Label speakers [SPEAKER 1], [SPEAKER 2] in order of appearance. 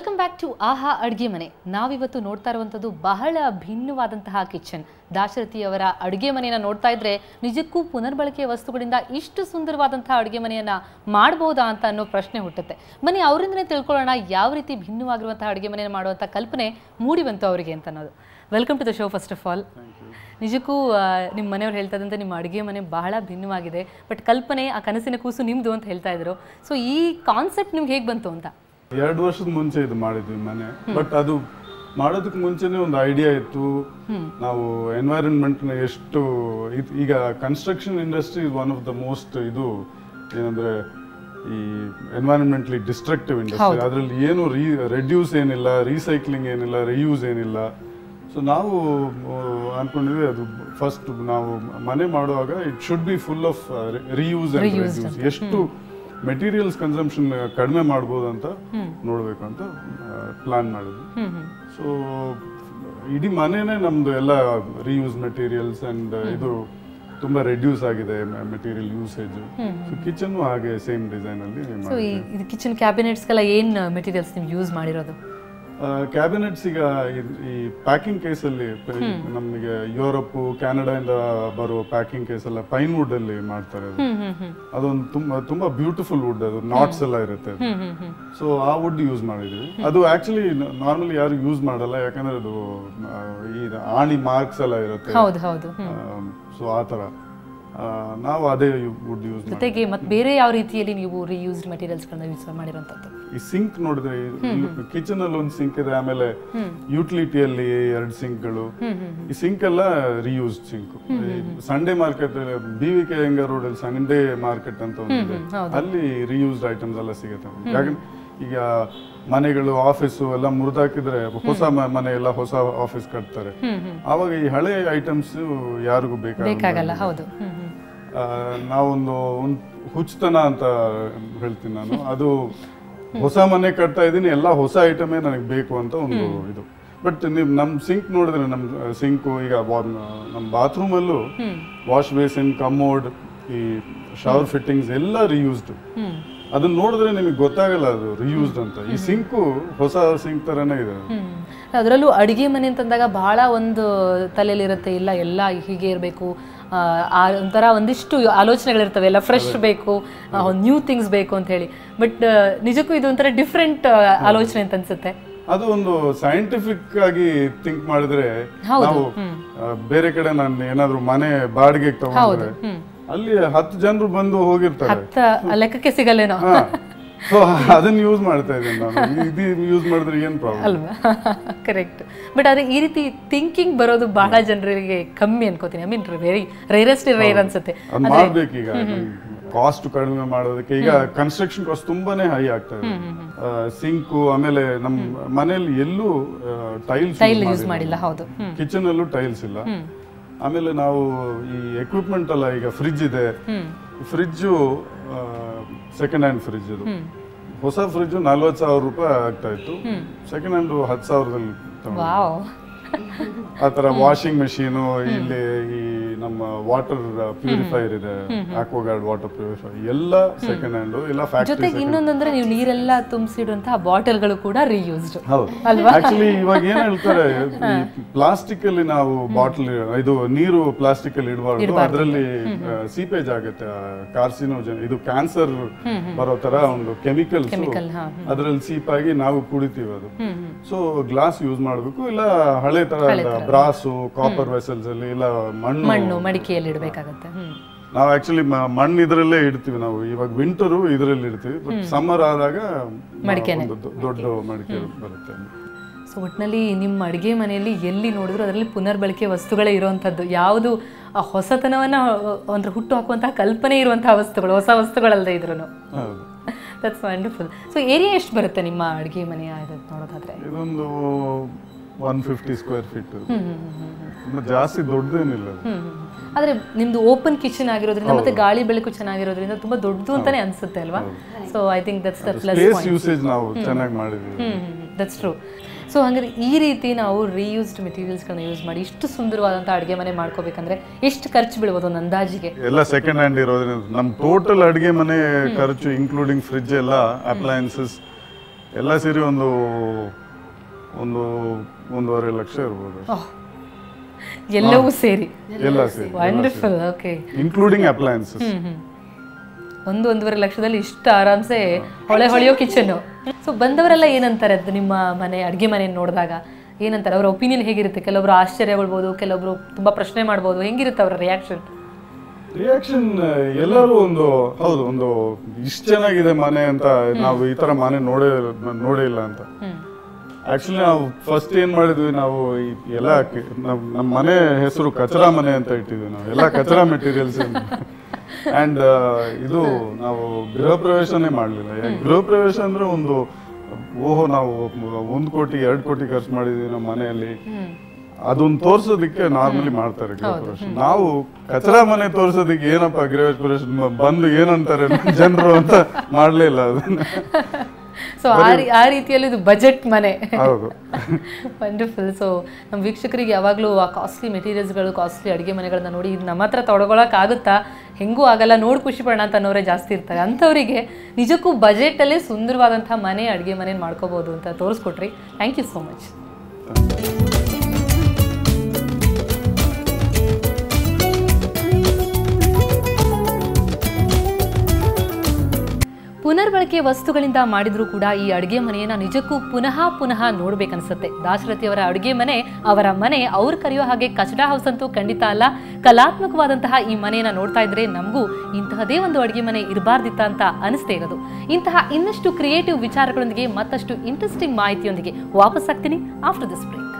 [SPEAKER 1] Welcome back to ಆಹಾ ಅಡುಗೆ ಮನೆ ನಾವಿವತ್ತು ನೋಡ್ತಾ ಇರುವಂಥದ್ದು ಬಹಳ ಭಿನ್ನವಾದಂತಹ ಕಿಚನ್ ದಾಶರಥಿಯವರ ಅಡುಗೆ ಮನೆಯನ್ನು ನೋಡ್ತಾ ಇದ್ರೆ ನಿಜಕ್ಕೂ ಪುನರ್ಬಳಕೆಯ ವಸ್ತುಗಳಿಂದ ಇಷ್ಟು ಸುಂದರವಾದಂತಹ ಅಡುಗೆ ಮನೆಯನ್ನ ಮಾಡ್ಬೋದಾ ಅಂತ ಅನ್ನೋ ಪ್ರಶ್ನೆ ಹುಟ್ಟುತ್ತೆ ಬನ್ನಿ ಅವರಿಂದನೇ ತಿಳ್ಕೊಳ್ಳೋಣ ಯಾವ ರೀತಿ ಭಿನ್ನವಾಗಿರುವಂತಹ ಅಡುಗೆ ಮನೆಯನ್ನು ಮಾಡುವಂಥ ಕಲ್ಪನೆ ಮೂಡಿ ಬಂತು ಅವರಿಗೆ ಅಂತ ಅನ್ನೋದು welcome to the show first of all ನಿಜಕ್ಕೂ ಆ, ನಿಮ್ಮ ಮನೆಯವ್ರು ಹೇಳ್ತಾ ಇದ್ದಂತೆ ನಿಮ್ಮ ಅಡುಗೆ ಮನೆ ಬಹಳ ಭಿನ್ನವಾಗಿದೆ ಬಟ್ ಕಲ್ಪನೆ ಆ ಕನಸಿನ ಕೂಸು ನಿಮ್ಮದು ಅಂತ ಹೇಳ್ತಾ ಇದ್ರು ಸೊ ಈ ಕಾನ್ಸೆಪ್ಟ್ ನಿಮ್ಗೆ ಹೇಗೆ ಬಂತು ಅಂತ
[SPEAKER 2] ಎರಡು ವರ್ಷದ ಮುಂಚೆ ಇದು ಮಾಡಿದ್ವಿ ಮನೆ ಬಟ್ ಅದು ಮಾಡೋದಕ್ಕೆ ಮುಂಚೆನೆ ಒಂದು ಐಡಿಯಾ ಇತ್ತು ನಾವು ಎನ್ವೈರನ್ಮೆಂಟ್ ನ ಎಷ್ಟು ಇದ್- ಈಗ construction industry is one of the most ಇದು ಏನಂದ್ರೆ ಈ ಎನ್ವೈರನ್ಮೆಂಟ್ಲಿ ಡಿಸ್ಟ್ರಕ್ಟಿವ್ ಇಂಡಸ್ಟ್ರಿ ಅದರಲ್ಲಿ ಏನು ರೀ ರೆಡ್ಯೂಸ್ ಏನಿಲ್ಲ ರೀಸೈಕ್ಲಿಂಗ್ ಏನಿಲ್ಲ ರಿಯೂಸ್ ಏನಿಲ್ಲ ಸೊ ನಾವು ಆ, ಅನ್ಕೊಂಡಿದ್ವಿ ಅದು ಫಸ್ಟ್ ನಾವು ಮನೆ ಮಾಡುವಾಗ it should be full of reuse and reduce ಎಷ್ಟು ಮೆಟೀರಿಯಲ್ಸ್ ಕನ್ಸಂಪ್ಷನ್ ಕಡಿಮೆ ಮಾಡ್ಬೋದು ಅಂತ ನೋಡ್ಬೇಕು ಅಂತ ಪ್ಲಾನ್ ಮಾಡಿದ್ವಿ
[SPEAKER 1] ಹ್ಮ್ ಹ್ಮ್
[SPEAKER 2] ಸೊ ಇಡೀ ಮನೆನೇ ನಮ್ದು ಎಲ್ಲ ರಿಯೂಸ್ ಮೆಟೀರಿಯಲ್ಸ್ ಅಂಡ್ ಇದು ತುಂಬಾ ರೆಡ್ಯೂಸ್ ಆಗಿದೆ ಮೆಟೀರಿಯಲ್ ಯೂಸೇಜ್ ಸೊ ಕಿಚನ್ ಹಾಗೆ ಸೇಮ್ ಡಿಸೈನ್ ಅಲ್ಲಿ
[SPEAKER 1] ಸೊ ಈ ಇದು ಕಿಚನ್ ಕ್ಯಾಬಿನೆಟ್ಸ್ಗೆಲ್ಲ ಏನು ಮೆಟೀರಿಯಲ್ಸ್ ನೀವು ಯೂಸ್ ಮಾಡಿರೋದು
[SPEAKER 2] ಕ್ಯಾಬಿನೆಟ್ಸ್ ಈಗ ಇದ್- ಈ ಪ್ಯಾಕಿಂಗ್ ಕೇಸ್ ಅಲ್ಲಿ ಪ- ನಮಗೆ ಯುರೋಪ್ ಇಂದ ಬರೋ ಪ್ಯಾಕಿಂಗ್ ಕೇಸ್ ಎಲ್ಲ ಪೈನ್ ವುಡ್ ಅಲ್ಲಿ ಮಾಡ್ತಾರೆ ಅದು.
[SPEAKER 1] ಹ್ಮ್ ಹ್ಮ್ ಹ್ಮ್
[SPEAKER 2] ಅದೊಂದು ತುಂಬಾ ತುಂಬಾ ಬ್ಯೂಟಿಫುಲ್ ವುಡ್ ಅದು ನಾಟ್ಸ್ ಎಲ್ಲ ಇರುತ್ತೆ ಅದು.
[SPEAKER 1] ಹ್ಮ್ ಹ್ಮ್ ಹ್ಮ್
[SPEAKER 2] ಸೊ ಆ ವುಡ್ ಯೂಸ್ ಮಾಡಿದ್ವಿ ಅದು ಆಕ್ಚುಲಿ ನಾರ್ಮಲಿ ಯಾರು ಯೂಸ್ ಮಾಡಲ್ಲ ಯಾಕಂದ್ರೆ ಅದು ಆ, ಈ ಆಣಿ ಮಾರ್ಕ್ಸ್ ಎಲ್ಲ ಇರುತ್ತೆ
[SPEAKER 1] ಹೌದು ಹೌದು ಹ್ಮ್.
[SPEAKER 2] ಸೊ ಆ ತರ ಆ, ನಾವು ಅದೇ ವುಡ್ ಯೂಸ್ ಮಾಡಿ
[SPEAKER 1] ಜೊತೆಗೆ ಮತ್ತೆ ಬೇರೆ ಯಾವ ರೀತಿಯಲ್ಲಿ ನೀವು ರಿಯೂಸ್ಡ್ ಮೆಟೀರಿಯಲ್ಸ್ಗಳನ್ನ ಯೂಸ್ ಮಾಡಿರೋಂಥದ್ದು
[SPEAKER 2] ಈ ಸಿಂಕ್ ನೋಡಿದ್ರೆ ಕಿಚನ್ ಅಲ್ಲಿ ಒಂದು ಸಿಂಕ್ ಇದೆ ಆಮೇಲೆ ಯುಟಿಲಿಟಿಯಲ್ಲಿ ಎರಡು ಸಿಂಕ್ಗಳು ಈ ಸಿಂಕ್ ಎಲ್ಲ reused sink Sunday market B V K ಹೆಂಗ ರೋಡ್ ಅಲ್ಲಿ ಸಂಡೇ ಮಾರ್ಕೆಟ್ ಅಂತ ಒಂದಿದೆ ಅಲ್ಲಿ ರಿಯೂಸ್ಡ್ ಐಟಮ್ಸ್ ಎಲ್ಲ ಸಿಗುತ್ತೆ ಯಾಕಂದ್ರೆ ಈಗ ಮನೆಗಳು ಆಫೀಸು ಎಲ್ಲ ಮುರಿದಾಕಿದ್ರೆ ಹೊಸ ಮ- ಮನೆ ಎಲ್ಲ ಹೊಸ ಆಫೀಸ್ ಕಟ್ತಾರೆ ಆವಾಗ ಈ ಹಳೆ ಐಟಮ್ಸ್ ಯಾರಿಗೂ ಬೇಕಾಗಲ್ಲ
[SPEAKER 1] ಬೇಕಾಗಲ್ಲ ಹೌದು ಹ್ಮ್ ಹ್ಮ್
[SPEAKER 2] ಆ, ನಾವೊಂದು ಒಂದು ಹುಚ್ಚತನ ಅಂತ ಹೇಳ್ತೀನಿ ನಾನು ಅದು ಹೊಸ ಮನೆ ಕಟ್ತಾ ಇದ್ದೀನಿ ಎಲ್ಲ ಹೊಸ ಐಟಮೇ ನನಗೆ ಬೇಕು ಅಂತ ಒಂದು ಇದು ಬಟ್ ನೀವು ನಮ್ಮ ಸಿಂಕ್ ನೋಡಿದ್ರೆ ನಮ್ಮ ಸಿಂಕು ಈಗ ವಾ- ನಮ್ಮ ಬಾತ್ರೂಮಲ್ಲೂ ವಾಶ್ ಬೇಸಿನ್ ಕಮೋಡ್ ಈ ಶವರ್ ಫಿಟ್ಟಿಂಗ್ಸ್ ಎಲ್ಲ ರಿಯೂಸ್ಡ್
[SPEAKER 1] ಹ್ಮ್
[SPEAKER 2] ಅದನ್ನ ನೋಡಿದ್ರೆ ನಿಮಗೆ ಗೊತ್ತಾಗಲ್ಲ ಅದು ರಿಯೂಸ್ಡ್ ಅಂತ ಈ ಸಿಂಕು ಹೊಸ ಸಿಂಕ್ ತರನೇ ಇದೆ ಅದು.
[SPEAKER 1] ಹ್ಮ್ ಅದರಲ್ಲೂ ಅಡುಗೆ ಮನೆ ಅಂತಂದಾಗ ಬಹಳ ಒಂದು ತಲೆಯಲ್ಲಿರುತ್ತೆ ಇಲ್ಲ ಎಲ್ಲ ಹೀಗೆ ಇರಬೇಕು ಆ ಒಂಥರ ಒಂದಿಷ್ಟು ಆಲೋಚನೆಗಳಿರ್ತವೆ ಎಲ್ಲ ಫ್ರೆಶ್ ಬೇಕು ನ್ಯೂ ಥಿಂಗ್ಸ್ ಬೇಕು ಅಂತ ಹೇಳಿ ಬಟ್ ನಿಜಕ್ಕೂ ಇದು ಒಂಥರ ಡಿಫ್ರೆಂಟ್ ಆಲೋಚನೆ ಅಂತ ಅನ್ಸುತ್ತೆ
[SPEAKER 2] ಅದು ಒಂದು ಸೈಂಟಿಫಿಕ್ ಆಗಿ ಥಿಂಕ್ ಮಾಡಿದ್ರೆ ನಾವು ಆ, ಬೇರೆ ಕಡೆ ನಾನು ಏನಾದ್ರು ಮನೆ ಬಾಡಿಗೆಗೆ ತಗೊಂಡ್ರೆ ಅಲ್ಲಿ ಹತ್ತು ಜನರು ಬಂದು ಹೋಗಿರ್ತಾರೆ
[SPEAKER 1] ಹತ್ತ ಲೆಕ್ಕಕ್ಕೆ ಸಿಗಲ್ಲೇನೋ
[SPEAKER 2] ಸೊ ಅದನ್ನ ಯೂಸ್ ಮಾಡ್ತಾ ಇದ್ದೀನಿ ನಾನು ಇದು ಯೂಸ್ ಮಾಡಿದ್ರೆ ಏನ್ ಪ್ರಾಬ್ಲಮ್
[SPEAKER 1] ಅಲ್ವಾ ಕರೆಕ್ಟ್ ಬಟ್ ಆದ್ರೆ ಈ ರೀತಿ ಥಿಂಕಿಂಗ್ ಬರೋದು ಬಹಳ ಜನರಿಗೆ ಕಮ್ಮಿ ಅನ್ಕೋತೀನಿ I mean very rarest rare ಅನ್ಸುತ್ತೆ
[SPEAKER 2] ಅದ್ ಮಾಡ್ಬೇಕೀಗ ಕಾಸ್ಟ್ ಕಡಿಮೆ ಮಾಡೋದಕ್ಕೆ ಈಗ ಕನ್ಸ್ಟ್ರಕ್ಷನ್ ಕಾಸ್ಟ್ ತುಂಬಾನೇ ಹೈ ಆಗ್ತಾ ಇದೆ ಸಿಂಕು ಆಮೇಲೆ ನಮ್ಮ ಮನೆಯಲ್ಲಿ ಎಲ್ಲೂ ಟೈಲ್ಸ್
[SPEAKER 1] ಟೈಲ್ ಯೂಸ್ ಮಾಡಿಲ್ಲ ಹೌದು ಹ್ಮ್
[SPEAKER 2] ಕಿಚನ್ ಅಲ್ಲೂ ಟೈಲ್ಸ್ ಇಲ್ಲ ಆಮೇಲೆ ನಾವು ಈ ಎಕ್ವಿಪ್ಮೆಂಟ್ ಅಲ್ಲ ಈಗ ಫ್ರಿಜ್ ಇದೆ ಫ್ರಿಜ್ಜು ಸೆಕೆಂಡ್ ಹ್ಯಾಂಡ್ ಫ್ರಿಜ್ ಇದು ಹೊಸ ಫ್ರಿಜ್ ನಲ್ವತ್ತು ಸಾವಿರ ರೂಪಾಯಿ ಆಗ್ತಾ ಇತ್ತು ಸೆಕೆಂಡ್ ಹ್ಯಾಂಡ್ ಹತ್ತು ಸಾವಿರದಲ್ಲಿ ತಗೊಂಡೆ.
[SPEAKER 1] ವಾವ್
[SPEAKER 2] ಆ ತರ ವಾಷಿಂಗ್ ಮೆಷಿನು ಇಲ್ಲಿ ಈ ನಮ್ಮ ವಾಟರ್ ಪ್ಯೂರಿಫೈಯರ್ ಇದೆ ಆಕ್ವಾಗಾರ್ಡ್ ವಾಟರ್ ಪ್ಯೂರಿಫೈರ್ ಎಲ್ಲ ಸೆಕೆಂಡ್ ಹ್ಯಾಂಡ್ ಇಲ್ಲ ಫ್ಯಾಕ್ಟ್ರಿ
[SPEAKER 1] ಜೊತೆಗೆ ಇನ್ನೊಂದಂದ್ರೆ ನೀವು ನೀರೆಲ್ಲ ತುಂಬಿಸಿಡುವಂತಹ ಬಾಟಲ್ಗಳು ಕೂಡ ರೀಯೂಸ್ಡ್
[SPEAKER 2] ಹೌದು ಆಕ್ಚುಲಿ ಇವಾಗ ಏನ್ ಹೇಳ್ತಾರೆ ಈ ಪ್ಲಾಸ್ಟಿಕ್ ಅಲ್ಲಿ ನಾವು ಬಾಟಲ್ ಇದು ನೀರು ಪ್ಲಾಸ್ಟಿಕ್ ಅಲ್ಲಿ ಇಡಬಾರ್ದು ಅದರಲ್ಲಿ ಸೀಪೇಜ್ ಆಗುತ್ತೆ ಕಾರ್ಸಿನೋಜನ್ ಇದು ಕ್ಯಾನ್ಸರ್ ಬರೋ ತರ ಒಂದು ಕೆಮಿಕಲ್ಸ್
[SPEAKER 1] Chemical, ಹಾ,
[SPEAKER 2] ಅದರಲ್ಲಿ ಸೀಪ್ ಆಗಿ ನಾವು ಕುಡಿತೀವಿ ಅದು ಸೊ ಗ್ಲಾಸ್ ಯೂಸ್ ಮಾಡಬೇಕು ಇಲ್ಲ ಹಳೆ ತರ ಬ್ರಾಸು ಕಾಪರ್ ವೆಸಲ್ಸ್ ಅಲ್ಲಿ ಇಲ್ಲ ಮಣ್ಣು
[SPEAKER 1] ಮಣ್ಣು ಮಡಿಕೆಯಲ್ಲಿ ಇಡಬೇಕಾಗತ್ತೆ ಹ್ಮ್
[SPEAKER 2] ನಾವು ಆಕ್ಚುಲಿ ಮಣ್ಣು ಇದರಲ್ಲೇ ಇಡ್ತೀವಿ ನಾವು ಇವಾಗ ವಿಂಟರು ಇದರಲ್ಲಿ ಇಡ್ತೀವಿ ಬಟ್ ಸಮ್ಮರ್ ಆದಾಗ ಒಂದು ದೊ- ದೊಡ್ಡ ಮಡಿಕೆ ಬರುತ್ತೆ
[SPEAKER 1] ಸೊ ಒಟ್ಟಿನಲ್ಲಿ ನಿಮ್ಮ ಅಡುಗೆ ಮನೆಯಲ್ಲಿ ಎಲ್ಲಿ ನೋಡಿದ್ರು ಅದರಲ್ಲಿ ಪುನರ್ಬಳಕೆ ವಸ್ತುಗಳೇ ಇರುವಂಥದ್ದು ಯಾವುದು ಆ ಹೊಸತನವನ್ನು ಅಂದ್ರೆ ಹುಟ್ಟು ಹಾಕುವಂತಹ ಕಲ್ಪನೆ ಇರುವಂತಹ ವಸ್ತುಗಳು ಹೊಸ ವಸ್ತುಗಳಲ್ಲದೆ ಇದ್ರು
[SPEAKER 2] ಹೌದು
[SPEAKER 1] ದಟ್ಸ್ ವಂಡರ್ಫುಲ್ ಸೊ ಏರಿಯಾ ಎಷ್ಟು ಬರುತ್ತೆ ನಿಮ್ಮ ಅಡುಗೆ ಮನೆಯ ಇದು ನೋಡೋದಾದ್ರೆ
[SPEAKER 2] ಇದೊಂದು one fifty square feet
[SPEAKER 1] hmm hmm hmm hmm
[SPEAKER 2] ತುಂಬಾ ಜಾಸ್ತಿ ದೊಡ್ಡದೇನಿಲ್ಲ ಅದು.
[SPEAKER 1] ಹ್ಮ್ ಹ್ಮ್. ಆದ್ರೆ ನಿಮ್ದು ಓಪನ್ ಕಿಚನ್ ಆಗಿರೋದ್ರಿಂದ ಮತ್ತೆ ಗಾಳಿ ಬೆಳಕು ಚೆನ್ನಾಗಿರೋದ್ರಿಂದ ತುಂಬಾ ದೊಡ್ಡದು ಅಂತಾನೆ ಅನ್ಸುತ್ತೆ ಅಲ್ವಾ so I think that's the plus
[SPEAKER 2] space usage ನಾವು ಚೆನ್ನಾಗಿ ಮಾಡಿದ್ವಿ
[SPEAKER 1] ದಟ್ಸ್ ಟ್ರೂ ಸೊ ಹಾಗಾದ್ರೆ ಈ ರೀತಿ ನಾವು ರೀಯೂಸ್ಡ್ ಮೆಟೀರಿಯಲ್ಸ್ಗಳನ್ನ ಯೂಸ್ ಮಾಡಿ ಇಷ್ಟು ಸುಂದರವಾದಂಥ ಅಡುಗೆ ಮನೆ ಮಾಡ್ಕೋಬೇಕಂದ್ರೆ ಎಷ್ಟು ಖರ್ಚು ಬೀಳ್ಬೋದು ಒಂದು ಅಂದಾಜಿಗೆ
[SPEAKER 2] ಎಲ್ಲ ಸೆಕೆಂಡ್ ಹ್ಯಾಂಡ್ ಇರೋದ್ರಿಂದ ನಮ್ ಟೋಟಲ್ ಅಡಿಗೆ ಮನೆ ಖರ್ಚು ಇನ್ಕ್ಲೂಡಿಂಗ್ ಫ್ರಿಡ್ಜ್ ಎಲ್ಲ ಅಪ್ಲಯನ್ಸಸ್ ಎಲ್ಲ ಸೇರಿ ಒಂದು ಒಂದು ಒಂದೂವರೆ ಲಕ್ಷ ಇರ್ಬೋದು
[SPEAKER 1] ಎಲ್ಲವೂ ಸೇರಿ
[SPEAKER 2] ಎಲ್ಲ ಸೇರಿ
[SPEAKER 1] wonderful okay
[SPEAKER 2] including appliances
[SPEAKER 1] hmm hmm ಒಂದು ಒಂದೂವರೆ ಲಕ್ಷದಲ್ಲಿ ಇಷ್ಟು ಆರಾಮ್ಸೆ ಹೊಳೆ ಹೊಳೆಯೋ ಕಿಚನ್ ಸೊ ಬಂದವರೆಲ್ಲ ಏನಂತಾರೆ ಅದು ನಿಮ್ಮ ಮನೆ ಅಡುಗೆ ಮನೆ ನೋಡಿದಾಗ ಏನಂತಾರೆ ಅವರ ಒಪಿನಿಯನ್ ಹೇಗಿರುತ್ತೆ ಕೆಲವೊಬ್ರು ಆಶ್ಚರ್ಯಗೊಳ್ಬೋದು ಕೆಲವೊಬ್ರು ತುಂಬಾ ಪ್ರಶ್ನೆ ಮಾಡ್ಬೋದು ಹೆಂಗಿರುತ್ತೆ ಅವರ ರಿಯಾಕ್ಷನ್
[SPEAKER 2] ರಿಯಾಕ್ಷನ್ ಎಲ್ಲರೂ ಒಂದು ಹೌದು ಒಂದು ಇಷ್ಟು ಚೆನ್ನಾಗಿದೆ ಮನೆ ಅಂತ ನಾವು ಈ ತರ ಮನೆ ನೋಡೇ ನೋಡೇ ಇಲ್ಲ ಅಂತ
[SPEAKER 1] ಹ್ಮ್
[SPEAKER 2] ಆಕ್ಚುಲಿ ನಾವು ಫಸ್ಟ್ ಏನ್ ಮಾಡಿದ್ವಿ ನಾವು ಈ ಎಲ್ಲ ಕೆ- ನಮ್ ನಮ್ಮ ಮನೆ ಹೆಸರು ಕಚರಾ ಮನೆ ಅಂತ ಇಟ್ಟಿದ್ವಿ ನಾವು ಎಲ್ಲ ಕಚರಾ ಮೆಟೀರಿಯಲ್ಸ್ ಅಂಡ್ ಇದು ನಾವು ಗೃಹ ಪ್ರವೇಶನೇ ಮಾಡಲಿಲ್ಲ ಗೃಹ ಪ್ರವೇಶ ಅಂದ್ರೆ ಒಂದು ಓಹೋ ನಾವು ಒಂದು ಕೋಟಿ ಎರಡು ಕೋಟಿ ಖರ್ಚು ಮಾಡಿದ್ವಿ ನಮ್ಮ ಮನೆಯಲ್ಲಿ
[SPEAKER 1] ಹ್ಮ್
[SPEAKER 2] ಅದನ್ನ ತೋರ್ಸೋದಕ್ಕೆ ನಾರ್ಮಲಿ ಮಾಡ್ತಾರೆ ಗೃಹ ಪ್ರವೇಶ ನಾವು ಕಚರಾ ಮನೆ ತೋರ್ಸೋದಕ್ಕೆ ಏನಪ್ಪ ಗೃಹ ಪ್ರವೇಶ ಮ- ಬಂದು ಏನಂತಾರೆ ಜನರು ಅಂತ ಮಾಡ್ಲಿಲ್ಲ ಅದನ್ನ
[SPEAKER 1] ಸೊ ಆ ರೀ- ಆ ರೀತಿಯಲ್ಲಿ ಇದು ಬಜೆಟ್ ಮನೆ
[SPEAKER 2] ಹೌದು
[SPEAKER 1] ವಂಡರ್ಫುಲ್ ಸೊ ನಮ್ಮ ವೀಕ್ಷಕರಿಗೆ ಯಾವಾಗಲೂ ಆ ಕಾಸ್ಟ್ಲಿ ಮೆಟೀರಿಯಲ್ಸ್ಗಳು ಕಾಸ್ಟ್ಲಿ ಅಡುಗೆ ಮನೆಗಳನ್ನ ನೋಡಿ ಇದು ನಮ್ಮ ಹತ್ರ ತೊಗೊಳಕ್ಕಾಗುತ್ತಾ ಹೆಂಗೂ ಆಗಲ್ಲ ನೋಡಿ ಖುಷಿ ಪಡೋಣ ಅಂತ ಅನ್ನೋರೇ ಜಾಸ್ತಿ ಇರ್ತಾರೆ ಅಂಥವರಿಗೆ ನಿಜಕ್ಕೂ ಬಜೆಟಲ್ಲೇ ಸುಂದರವಾದಂಥ ಮನೆ ಅಡುಗೆ ಮನೆ ಮಾಡ್ಕೋಬೋದು ಅಂತ ತೋರಿಸ್ಕೊಟ್ರಿ ಥ್ಯಾಂಕ್ ಯು ಸೋ ಮಚ್ ಪುನರ್ಬಳಕೆ ವಸ್ತುಗಳಿಂದ ಮಾಡಿದ್ರೂ ಕೂಡ ಈ ಅಡುಗೆ ಮನೆಯನ್ನ ನಿಜಕ್ಕೂ ಪುನಃ ಪುನಃ ನೋಡ್ಬೇಕನ್ಸುತ್ತೆ ದಾಶರಥಿಯವರ ಅಡುಗೆ ಮನೆ ಅವರ ಮನೆ ಅವ್ರು ಕರೆಯೋ ಹಾಗೆ ಕಚಡಾ ಹೌಸ್ ಅಂತೂ ಖಂಡಿತ ಅಲ್ಲ ಕಲಾತ್ಮಕವಾದಂತಹ ಈ ಮನೆಯನ್ನ ನೋಡ್ತಾ ಇದ್ರೆ ನಮಗೂ ಇಂತಹದೇ ಒಂದು ಅಡುಗೆ ಮನೆ ಇರಬಾರ್ದಿತ್ತ ಅಂತ ಅನಿಸ್ತೇ ಇರೋದು ಇಂತಹ ಇನ್ನಷ್ಟು ಕ್ರಿಯೇಟಿವ್ ವಿಚಾರಗಳೊಂದಿಗೆ ಮತ್ತಷ್ಟು ಇಂಟ್ರೆಸ್ಟಿಂಗ್ ಮಾಹಿತಿಯೊಂದಿಗೆ ವಾಪಸ್ ಆಗ್ತೀನಿ ಆಫ್ಟರ್ ದಿಸ್ ಬ್ರೇಕ್